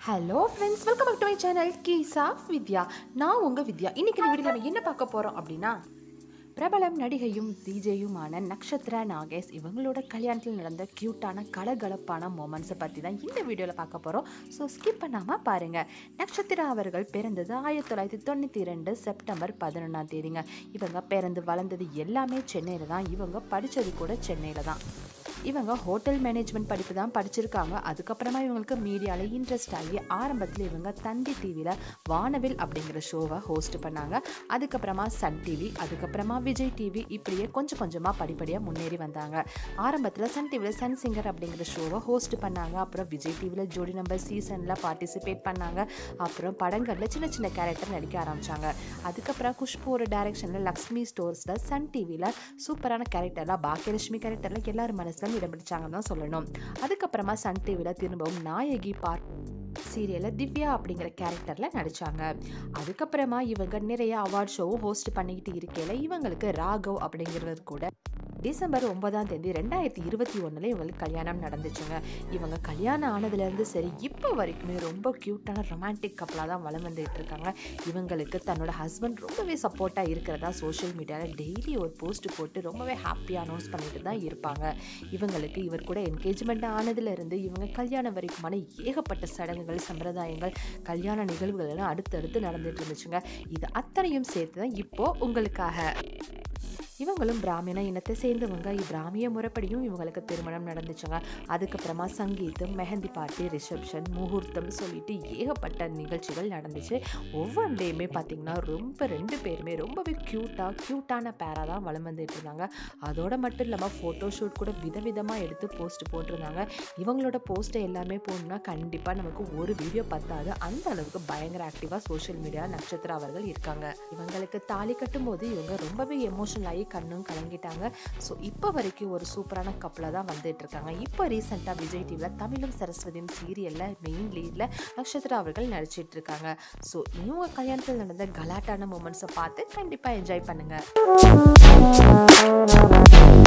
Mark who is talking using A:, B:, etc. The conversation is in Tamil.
A: hello friends welcome back to my channel கீசா வித்யா நான் உங்கள் வித்யா இன்னைக்கு இந்த வீடியோ நம்ம என்ன பார்க்க போகிறோம் அப்படின்னா பிரபலம் நடிகையும் டிஜேயுமான நக்ஷத்ரா நாகேஷ் இவங்களோட கல்யாணத்தில் நடந்த க்யூட்டான கலகலப்பான மொமெண்ட்ஸை பற்றி தான் இந்த வீடியோவில் பார்க்க போகிறோம் ஸோ ஸ்கிப் பண்ணாமல் பாருங்கள் நக்ஷத்ரா அவர்கள் பிறந்தது ஆயிரத்தி தொள்ளாயிரத்தி தொண்ணூற்றி ரெண்டு செப்டம்பர் பதினொன்றாம் தேதிங்க இவங்க பிறந்து வளர்ந்தது எல்லாமே சென்னையில் தான் இவங்க படித்தது கூட சென்னையில் தான் இவங்க ஹோட்டல் மேனேஜ்மெண்ட் படிப்பு தான் படிச்சிருக்காங்க அதுக்கப்புறமா இவங்களுக்கு மீடியாவில் இன்ட்ரெஸ்ட் ஆகி ஆரம்பத்தில் இவங்க தந்தி டிவியில் வானவில் அப்படிங்கிற ஷோவை ஹோஸ்ட் பண்ணாங்க அதுக்கப்புறமா சன் டிவி அதுக்கப்புறமா விஜய் டிவி இப்படியே கொஞ்சம் கொஞ்சமாக படிப்படியாக முன்னேறி வந்தாங்க ஆரம்பத்தில் சன் டிவியில் சன் சிங்கர் அப்படிங்கிற ஷோவை ஹோஸ்ட் பண்ணாங்க அப்புறம் விஜய் டிவியில் ஜோடி நம்பர் சீசனில் பார்ட்டிசிபேட் பண்ணாங்க அப்புறம் படங்களில் சின்ன சின்ன கேரக்டர் நடிக்க ஆரம்பித்தாங்க அதுக்கப்புறம் குஷ்புவோட டைரக்ஷனில் லக்ஷ்மி ஸ்டோர்ஸில் சன் டிவியில் சூப்பரான கேரக்டர்லாம் பாக்கியலட்சுமி கேரக்டரில் எல்லாரும் மனசிலும் இடம் பிடிச்சாங்கன்னு தான் சொல்லணும் அதுக்கப்புறமா சன் டிவியில் திரும்பவும் நாயகி பார்ட் சீரியலில் திவ்யா அப்படிங்கிற கேரக்டரில் நடித்தாங்க அதுக்கப்புறமா இவங்க நிறைய அவார்ட் ஷோவும் ஹோஸ்ட் பண்ணிக்கிட்டு இருக்கையில் இவங்களுக்கு ராகவ் அப்படிங்கிறவர் கூட டிசம்பர் ஒன்பதாம் தேதி ரெண்டாயிரத்தி இருபத்தி ஒன்றில் இவங்களுக்கு கல்யாணம் நடந்துச்சுங்க இவங்க கல்யாணம் ஆனதுலேருந்து சரி இப்போ வரைக்குமே ரொம்ப க்யூட்டான ரொமான்டிக் கப்பலாக தான் வளம் வந்துட்டு இருக்காங்க இவங்களுக்கு தன்னோட ஹஸ்பண்ட் ரொம்பவே சப்போர்ட்டாக இருக்கிறதா சோஷியல் மீடியாவில் டெய்லி ஒரு போஸ்ட் போட்டு ரொம்பவே ஹாப்பியாக அனௌன்ஸ் பண்ணிட்டு தான் இருப்பாங்க இவங்களுக்கு இவர் கூட என்கேஜ்மெண்ட் ஆனதுலேருந்து இவங்க கல்யாணம் வரைக்குமான ஏகப்பட்ட சடங்குகள் சம்பிரதாயங்கள் கல்யாண நிகழ்வுகள் எல்லாம் அடுத்தடுத்து நடந்துட்டு இருந்துச்சுங்க இது அத்தனையும் சேர்த்து தான் இப்போ உங்களுக்காக இவங்களும் பிராமண இனத்தை சேர்ந்தவங்க பிராமிய முறைப்படியும் இவங்களுக்கு திருமணம் நடந்துச்சுங்க அதுக்கப்புறமா சங்கீதம் மெஹந்தி பார்ட்டி ரிசப்ஷன் முகூர்த்தம் சொல்லிட்டு ஏகப்பட்ட நிகழ்ச்சிகள் நடந்துச்சு ஒவ்வொரு டேயுமே பார்த்திங்கன்னா ரொம்ப ரெண்டு பேருமே ரொம்பவே க்யூட்டாக க்யூட்டான பேராக தான் வளம் வந்துட்டு இருந்தாங்க அதோட மட்டும் இல்லாமல் ஃபோட்டோ ஷூட் கூட விதவிதமாக எடுத்து போஸ்ட் போட்டிருந்தாங்க இவங்களோட போஸ்ட்டை எல்லாமே போடணும்னா கண்டிப்பாக நமக்கு ஒரு வீடியோ பத்தாது அந்த அளவுக்கு பயங்கர ஆக்டிவாக சோஷியல் மீடியா நட்சத்திர அவர்கள் இருக்காங்க இவங்களுக்கு தாலி கட்டும்போது இவங்க ரொம்பவே எமோஷனல் ஆகி கண்ணும் கலங்கிட்டாங்க ஸோ இப்போ வரைக்கும் ஒரு சூப்பரான கப்பலாக தான் வந்துட்டு இருக்காங்க இப்போ ரீசெண்டாக விஜய் டிவியில் தமிழும் சரஸ்வதியும் சீரியலில் மெயின் லீடில் நட்சத்திரா அவர்கள் நடிச்சிட்டு இருக்காங்க ஸோ இவங்க கல்யாணத்தில் நடந்த கலாட்டான மூமெண்ட்ஸை பார்த்து கண்டிப்பாக என்ஜாய் பண்ணுங்கள்